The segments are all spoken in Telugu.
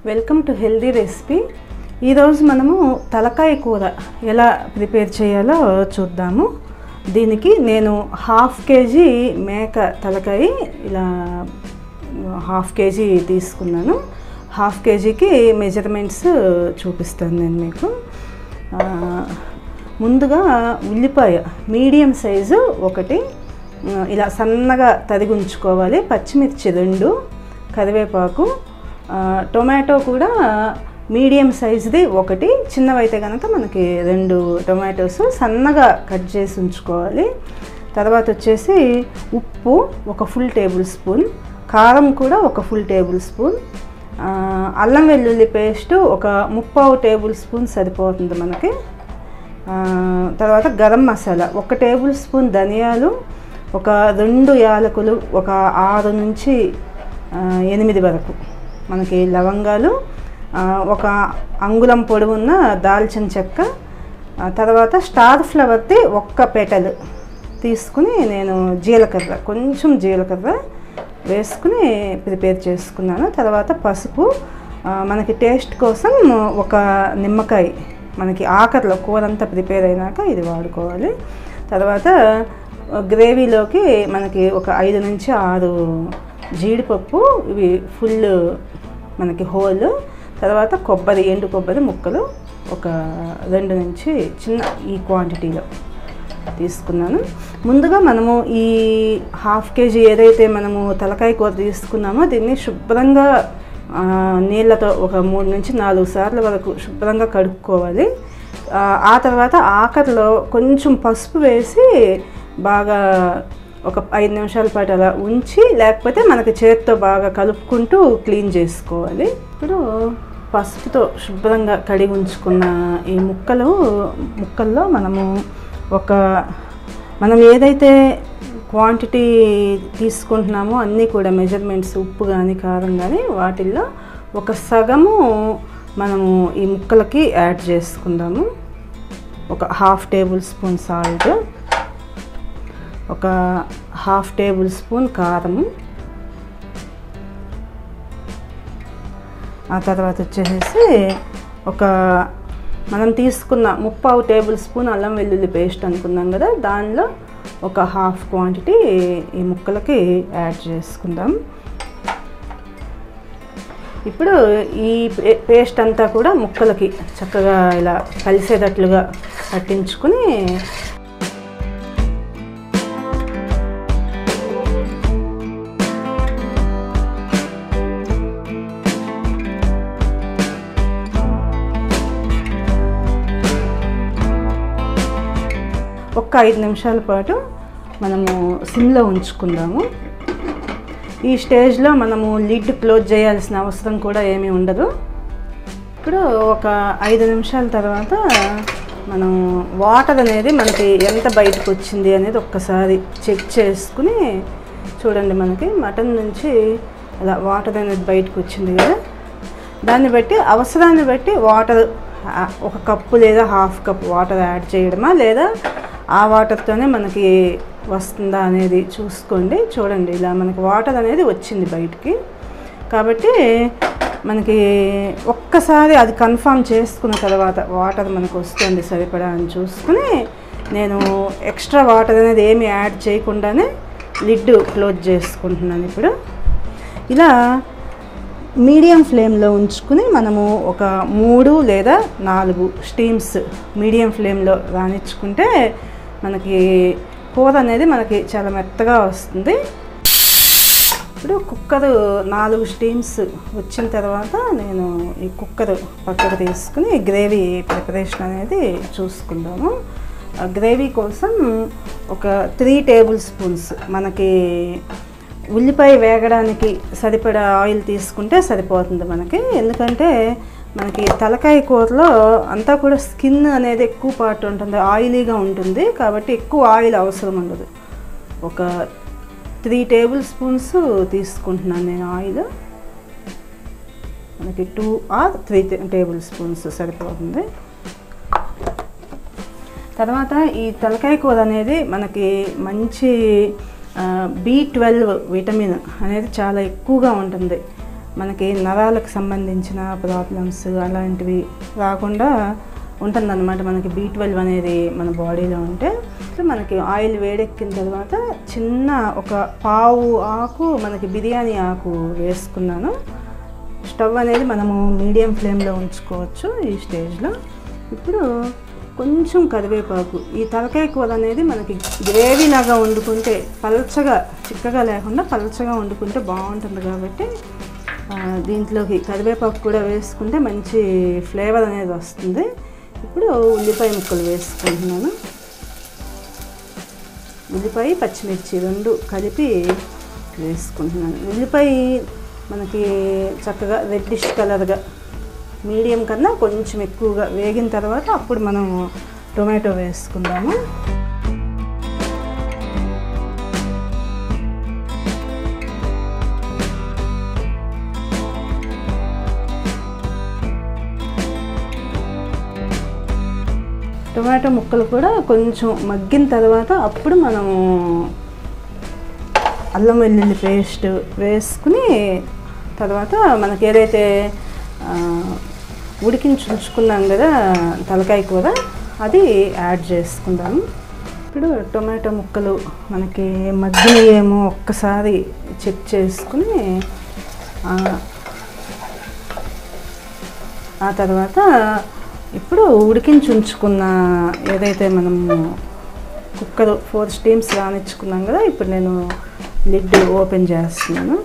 వెల్కమ్ టు హెల్దీ రెసిపీ ఈరోజు మనము తలకాయ కూర ఎలా ప్రిపేర్ చేయాలో చూద్దాము దీనికి నేను హాఫ్ కేజీ మేక తలకాయ ఇలా హాఫ్ కేజీ తీసుకున్నాను హాఫ్ కేజీకి మెజర్మెంట్స్ చూపిస్తాను నేను మీకు ఆ, ముందుగా ఉల్లిపాయ మీడియం సైజు ఒకటి ఆ, ఇలా సన్నగా తరిగి ఉంచుకోవాలి పచ్చిమిర్చి రెండు కరివేపాకు ఆ, టొమాటో కూడా మీడియం సైజుది ఒకటి చిన్నవైతే కనుక మనకి రెండు టొమాటోస్ సన్నగా కట్ చేసి ఉంచుకోవాలి తర్వాత వచ్చేసి ఉప్పు ఒక ఫుల్ టేబుల్ స్పూన్ కారం కూడా ఒక ఫుల్ టేబుల్ స్పూన్ ఆ, అల్లం వెల్లుల్లి పేస్ట్ ఒక ముప్పావు టేబుల్ స్పూన్ సరిపోతుంది మనకి ఆ, తర్వాత గరం మసాలా ఒక టేబుల్ స్పూన్ ధనియాలు ఒక రెండు యాలకులు ఒక ఆరు నుంచి ఆ, ఎనిమిది వరకు మనకి లవంగాలు ఆ, ఒక అంగుళం పొడవున్న దాల్చిన చెక్క ఆ, తర్వాత స్టార్ ఫ్లవర్ది ఒక్క పెటల్ తీసుకుని నేను జీలకర్ర కొంచెం జీలకర్ర వేసుకుని ప్రిపేర్ చేసుకున్నాను తర్వాత పసుపు ఆ, మనకి టేస్ట్ కోసం ఒక నిమ్మకాయ మనకి ఆఖరిలో కూర అంతా ప్రిపేర్ అయినాక ఇది వాడుకోవాలి తర్వాత గ్రేవీలోకి మనకి ఒక ఐదు నుంచి ఆరు జీడిపప్పు ఇవి ఫుల్ మనకి హోల్ తర్వాత కొబ్బరి ఎండు కొబ్బరి ముక్కలు ఒక రెండు నుంచి చిన్న ఈ క్వాంటిటీలో తీసుకున్నాను ముందుగా మనము ఈ హాఫ్ కేజీ ఏదైతే మనము తలకాయ కూర తీసుకున్నామో దీన్ని శుభ్రంగా ఆ, నీళ్ళతో ఒక మూడు నుంచి నాలుగు సార్లు వరకు శుభ్రంగా కడుక్కోవాలి ఆ, ఆ తర్వాత ఆఖరిలో కొంచెం పసుపు వేసి బాగా ఒక ఐదు నిమిషాల పాటు అలా ఉంచి లేకపోతే మనకి చేతితో బాగా కలుపుకుంటూ క్లీన్ చేసుకోవాలి ఇప్పుడు పసుపుతో శుభ్రంగా కడిగి ఉంచుకున్న ఈ ముక్కలు ముక్కల్లో మనము ఒక మనం ఏదైతే క్వాంటిటీ తీసుకుంటున్నామో అన్నీ కూడా మెజర్మెంట్స్ ఉప్పు కానీ కారం కానీ వాటిల్లో ఒక సగము మనము ఈ ముక్కలకి యాడ్ చేసుకుందాము ఒక హాఫ్ టేబుల్ స్పూన్ సాల్ట్ ఒక హాఫ్ టేబుల్ స్పూన్ కారము ఆ తర్వాత వచ్చేసేసి ఒక మనం తీసుకున్న ముప్పావు టేబుల్ స్పూన్ అల్లం వెల్లుల్లి పేస్ట్ అనుకున్నాం కదా దానిలో ఒక హాఫ్ క్వాంటిటీ ఈ ముక్కలకి యాడ్ చేసుకుందాం ఇప్పుడు ఈ పే- పేస్ట్ అంతా కూడా ముక్కలకి చక్కగా ఇలా కలిసేటట్లుగా పట్టించుకుని ఒక్క ఐదు నిమిషాల పాటు మనము సిమ్లో ఉంచుకుందాము ఈ స్టేజ్లో మనము లిడ్ క్లోజ్ చేయాల్సిన అవసరం కూడా ఏమీ ఉండదు ఇప్పుడు ఒక ఐదు నిమిషాల తర్వాత మనం వాటర్ అనేది మనకి ఎంత బయటకు వచ్చింది అనేది ఒక్కసారి చెక్ చేసుకుని చూడండి మనకి మటన్ నుంచి అలా వాటర్ అనేది బయటకు వచ్చింది కదా దాన్ని బట్టి అవసరాన్ని బట్టి వాటర్ ఆ, ఒక కప్పు లేదా హాఫ్ కప్ వాటర్ యాడ్ చేయడమా లేదా ఆ వాటర్తోనే మనకి వస్తుందా అనేది చూసుకోండి చూడండి ఇలా మనకి వాటర్ అనేది వచ్చింది బయటికి కాబట్టి మనకి ఒక్కసారి అది కన్ఫర్మ్ చేసుకున్న తర్వాత వాటర్ మనకు వస్తుంది సరిపడా అని చూసుకుని నేను ఎక్స్ట్రా వాటర్ అనేది ఏమి యాడ్ చేయకుండానే లిడ్ క్లోజ్ చేసుకుంటున్నాను ఇప్పుడు ఇలా మీడియం ఫ్లేమ్లో ఉంచుకుని మనము ఒక మూడు లేదా నాలుగు స్టీమ్స్ మీడియం ఫ్లేమ్లో రానిచ్చుకుంటే మనకి కూర అనేది మనకి చాలా మెత్తగా వస్తుంది ఇప్పుడు కుక్కర్ నాలుగు స్టీమ్స్ వచ్చిన తర్వాత నేను ఈ కుక్కర్ పక్కకు తీసుకుని గ్రేవీ ప్రిపరేషన్ అనేది చూసుకుందాము ఆ గ్రేవీ కోసం ఒక త్రీ టేబుల్ స్పూన్స్ మనకి ఉల్లిపాయ వేగడానికి సరిపడా ఆయిల్ తీసుకుంటే సరిపోతుంది మనకి ఎందుకంటే మనకి తలకాయ కూరలో అంతా కూడా స్కిన్ అనేది ఎక్కువ పార్ట్ ఉంటుంది ఆయిలీగా ఉంటుంది కాబట్టి ఎక్కువ ఆయిల్ అవసరం ఉండదు ఒక త్రీ టేబుల్ స్పూన్స్ తీసుకుంటున్నాను నేను ఆయిల్ మనకి two or three tablespoons సరిపోతుంది తర్వాత ఈ తలకాయ కూర అనేది మనకి మంచి బి ట్వెల్వ్ విటమిన్ అనేది చాలా ఎక్కువగా ఉంటుంది మనకి నరాలకు సంబంధించిన ప్రాబ్లమ్స్ అలాంటివి రాకుండా ఉంటుందన్నమాట మనకి బీ ట్వెల్వ్ అనేది మన బాడీలో ఉంటే సో మనకి ఆయిల్ వేడెక్కిన తర్వాత చిన్న ఒక పావు ఆకు మనకి బిర్యానీ ఆకు వేసుకున్నాను స్టవ్ అనేది మనము మీడియం ఫ్లేమ్లో ఉంచుకోవచ్చు ఈ స్టేజ్లో ఇప్పుడు కొంచెం కరివేపాకు ఈ తలకాయ కూర అనేది మనకి గ్రేవీ లాగా వండుకుంటే పల్చగా చిక్కగా లేకుండా పల్చగా వండుకుంటే బాగుంటుంది కాబట్టి ఆ, దీంట్లోకి కరివేపాకు కూడా వేసుకుంటే మంచి ఫ్లేవర్ అనేది వస్తుంది ఇప్పుడు ఉల్లిపాయ ముక్కలు వేసుకుంటున్నాను ఉల్లిపాయ పచ్చిమిర్చి రెండు కలిపి వేసుకుంటున్నాను ఉల్లిపాయ మనకి చక్కగా రెడ్డిష్ కలర్గా మీడియం కన్నా కొంచెం ఎక్కువగా వేగిన తర్వాత అప్పుడు మనం టొమాటో వేసుకుందాము టొమాటో ముక్కలు కూడా కొంచెం మగ్గిన తర్వాత అప్పుడు మనము అల్లం వెల్లుల్లి పేస్ట్ వేసుకుని తర్వాత మనకి ఏదైతే ఆ, ఉడికించి ఉంచుకున్నాం కదా తలకాయ కూర అది యాడ్ చేసుకుందాము ఇప్పుడు టొమాటో ముక్కలు మనకి మగ్గినయేమో ఒక్కసారి చెక్ చేసుకుని ఆ, ఆ తర్వాత ఇప్పుడు ఉడికించి ఉంచుకున్న ఏదైతే మనము కుక్కర్ ఫోర్ స్టీమ్స్ రానిచ్చుకున్నాం కదా ఇప్పుడు నేను లిడ్ ఓపెన్ చేస్తున్నాను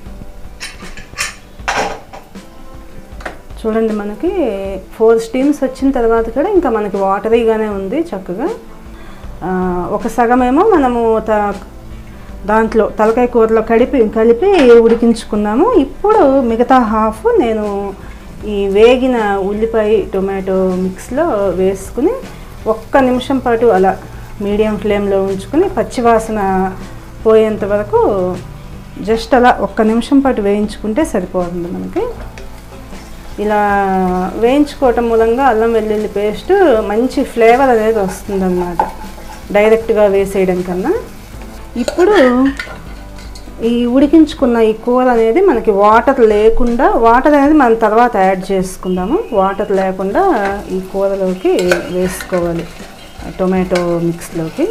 చూడండి మనకి ఫోర్ స్టీమ్స్ వచ్చిన తర్వాత కూడా ఇంకా మనకి వాటరీగానే ఉంది చక్కగా ఆ, ఒక సగమేమో మనము త దాంట్లో తలకాయ కూరలో కలిపి కలిపి ఉడికించుకున్నాము ఇప్పుడు మిగతా హాఫ్ నేను ఈ వేగిన ఉల్లిపాయ టొమాటో మిక్స్లో వేసుకుని ఒక్క నిమిషం పాటు అలా మీడియం ఫ్లేమ్లో ఉంచుకుని పచ్చివాసన పోయేంత వరకు జస్ట్ అలా ఒక్క నిమిషం పాటు వేయించుకుంటే సరిపోతుంది మనకి ఇలా వేయించుకోవటం మూలంగా అల్లం వెల్లుల్లి పేస్ట్ మంచి ఫ్లేవర్ అనేది వస్తుందన్నమాట డైరెక్ట్గా వేసేయడం కన్నా ఇప్పుడు ఈ ఉడికించుకున్న ఈ కూర అనేది మనకి వాటర్ లేకుండా వాటర్ అనేది మనం తర్వాత యాడ్ చేసుకుందాము వాటర్ లేకుండా ఈ కూరలోకి వేసుకోవాలి టొమాటో మిక్స్లోకి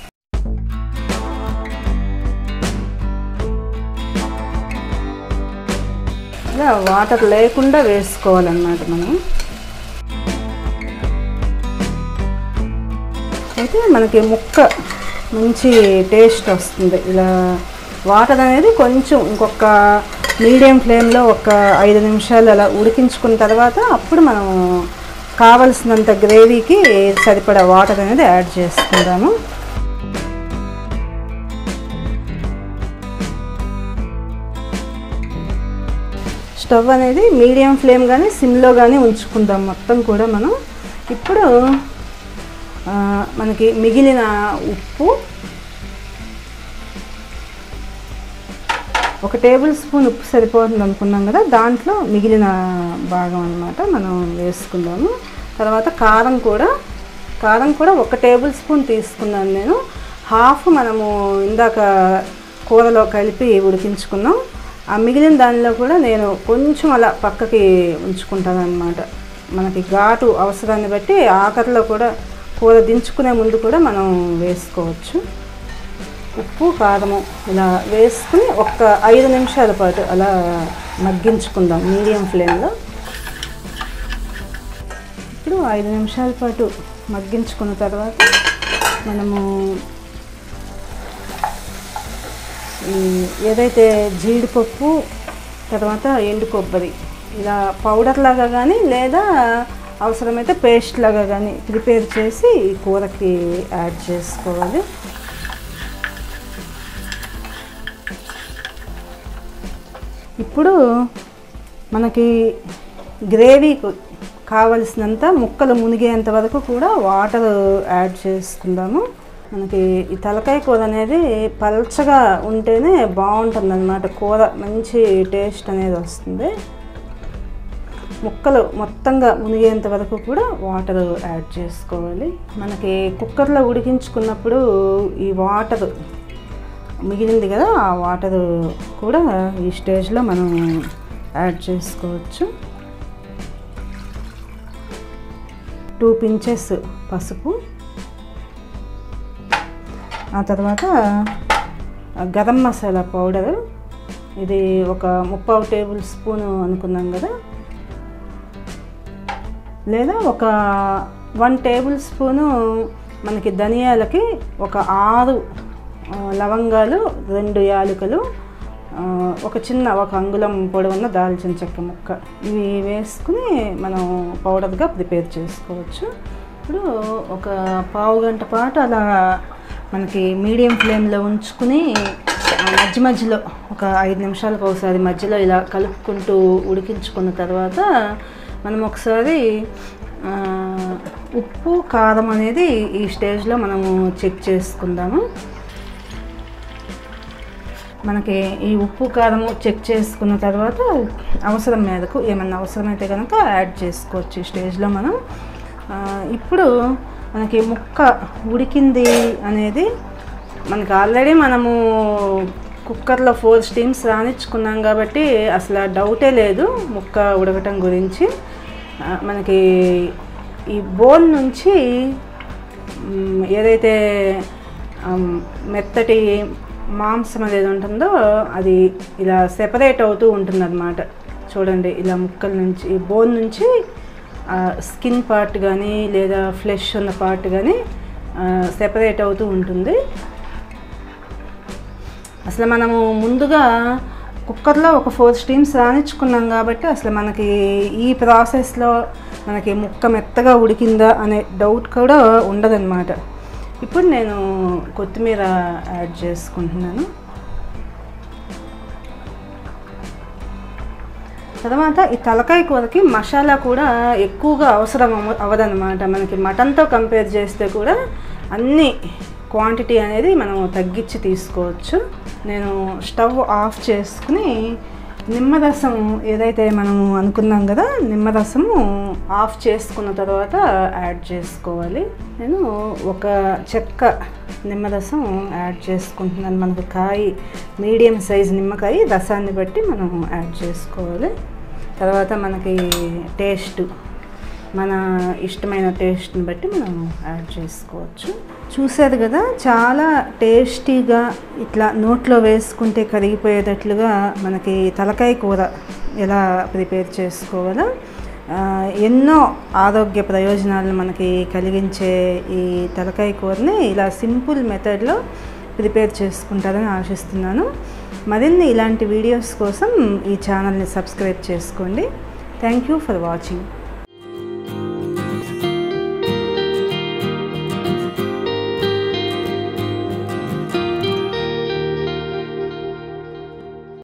ఇలా వాటర్ లేకుండా వేసుకోవాలన్నమాట మనం అయితే మనకి ముక్క మంచి టేస్ట్ వస్తుంది ఇలా వాటర్ అనేది కొంచెం ఇంకొక మీడియం ఫ్లేమ్లో ఒక ఐదు నిమిషాలు అలా ఉడికించుకున్న తర్వాత అప్పుడు మనం కావలసినంత గ్రేవీకి సరిపడా వాటర్ అనేది యాడ్ చేసుకుందాము స్టవ్ అనేది మీడియం ఫ్లేమ్ కానీ సిమ్లో కానీ ఉంచుకుందాం మొత్తం కూడా మనం ఇప్పుడు ఆ, మనకి మిగిలిన ఉప్పు ఒక టేబుల్ స్పూన్ ఉప్పు సరిపోతుంది అనుకున్నాం కదా దాంట్లో మిగిలిన భాగం అన్నమాట మనం వేసుకుందాము తర్వాత కారం కూడా కారం కూడా ఒక టేబుల్ స్పూన్ తీసుకున్నాను నేను హాఫ్ మనము ఇందాక కూరలో కలిపి ఉడికించుకున్నాం ఆ మిగిలిన దానిలో కూడా నేను కొంచెం అలా పక్కకి ఉంచుకుంటాను అనమాట మనకి ఘాటు అవసరాన్ని బట్టి ఆఖరిలో కూడా కూర దించుకునే ముందు కూడా మనం వేసుకోవచ్చు ఉప్పు కారము ఇలా వేసుకుని ఒక్క ఐదు నిమిషాల పాటు అలా మగ్గించుకుందాం మీడియం ఫ్లేమ్లో ఇప్పుడు ఐదు నిమిషాల పాటు మగ్గించుకున్న తర్వాత మనము ఈ ఏదైతే జీడిపప్పు తర్వాత ఎండు కొబ్బరి ఇలా పౌడర్ లాగా కానీ లేదా అవసరమైతే పేస్ట్ లాగా కానీ ప్రిపేర్ చేసి ఈ కూరకి యాడ్ చేసుకోవాలి ఇప్పుడు మనకి గ్రేవీకి కావలసినంత ముక్కలు మునిగేంత వరకు కూడా వాటర్ యాడ్ చేసుకుందాము మనకి ఈ తలకాయ కూర అనేది పల్చగా ఉంటేనే బాగుంటుంది అనమాట కూర మంచి టేస్ట్ అనేది వస్తుంది ముక్కలు మొత్తంగా మునిగేంత వరకు కూడా వాటర్ యాడ్ చేసుకోవాలి మనకి కుక్కర్లో ఉడికించుకున్నప్పుడు ఈ వాటర్ మిగిలింది కదా ఆ వాటర్ కూడా ఈ స్టేజ్లో మనం యాడ్ చేసుకోవచ్చు టూ పించెస్ పసుపు ఆ తర్వాత గరం మసాలా పౌడర్ ఇది ఒక ముప్పావు టేబుల్ స్పూన్ అనుకున్నాం కదా లేదా ఒక వన్ టేబుల్ స్పూను మనకి ధనియాలకి ఒక ఆరు ఆ, లవంగాలు రెండు యాలకులు ఆ, ఒక చిన్న ఒక అంగుళం పొడవున్న దాల్చిన చెక్క ముక్క ఇవి వేసుకుని మనం పౌడర్గా ప్రిపేర్ చేసుకోవచ్చు ఇప్పుడు ఒక పావు గంట పాటు అలా మనకి మీడియం ఫ్లేమ్లో ఉంచుకుని ఆ మధ్య మధ్యలో ఒక ఐదు నిమిషాలకు ఒకసారి మధ్యలో ఇలా కలుపుకుంటూ ఉడికించుకున్న తర్వాత మనం ఒకసారి ఆ, ఉప్పు కారం అనేది ఈ స్టేజ్లో మనము చెక్ చేసుకుందాము మనకి ఈ ఉప్పు కారము చెక్ చేసుకున్న తర్వాత అవసరం మేరకు ఏమన్నా అవసరమైతే కనుక యాడ్ చేసుకోవచ్చు ఈ స్టేజ్లో మనం ఆ, ఇప్పుడు మనకి ముక్క ఉడికింది అనేది మనకి ఆల్రెడీ మనము కుక్కర్లో ఫోర్ స్టీమ్స్ రానిచ్చుకున్నాం కాబట్టి అసలు డౌటే లేదు ముక్క ఉడకటం గురించి ఆ, మనకి ఈ బోన్ నుంచి మ్, ఏదైతే ఆమ్, మెత్తటి మాంసం అనేది ఉంటుందో అది ఇలా సెపరేట్ అవుతూ ఉంటుంది అనమాట చూడండి ఇలా ముక్కల నుంచి ఈ బోన్ నుంచి స్కిన్ పార్ట్ కానీ లేదా ఫ్లెష్ ఉన్న పార్ట్ కానీ సెపరేట్ అవుతూ ఉంటుంది అసలు మనము ముందుగా కుక్కర్లో ఒక ఫోర్ స్టీమ్స్ రానిచ్చుకున్నాం కాబట్టి అసలు మనకి ఈ ప్రాసెస్లో మనకి ముక్క మెత్తగా ఉడికిందా అనే డౌట్ కూడా ఉండదన్నమాట ఇప్పుడు నేను కొత్తిమీర యాడ్ చేసుకుంటున్నాను తర్వాత ఈ తలకాయ కూరకి మసాలా కూడా ఎక్కువగా అవసరం అవ అవ్వదన్నమాట మనకి మటన్తో కంపేర్ చేస్తే కూడా అన్ని క్వాంటిటీ అనేది మనం తగ్గించి తీసుకోవచ్చు నేను స్టవ్ ఆఫ్ చేసుకుని నిమ్మరసం ఏదైతే మనము అనుకున్నాం కదా నిమ్మరసము ఆఫ్ చేసుకున్న తర్వాత యాడ్ చేసుకోవాలి నేను ఒక చెక్క నిమ్మరసం యాడ్ చేసుకుంటున్నాను మనకు కాయ మీడియం సైజ్ నిమ్మకాయ రసాన్ని బట్టి మనం యాడ్ చేసుకోవాలి తర్వాత మనకి టేస్ట్ మన ఇష్టమైన టేస్ట్ని బట్టి మనం యాడ్ చేసుకోవచ్చు చూసారు కదా చాలా టేస్టీగా ఇట్లా నోట్లో వేసుకుంటే కరిగిపోయేటట్లుగా మనకి తలకాయ కూర ఎలా ప్రిపేర్ చేసుకోవాలో ఆ, ఎన్నో ఆరోగ్య ప్రయోజనాలను మనకి కలిగించే ఈ తలకాయ కూరని ఇలా సింపుల్ మెథడ్లో ప్రిపేర్ చేసుకుంటారని ఆశిస్తున్నాను మరిన్ని ఇలాంటి వీడియోస్ కోసం ఈ ఛానల్ని సబ్స్క్రైబ్ చేసుకోండి థ్యాంక్ యూ ఫర్ వాచింగ్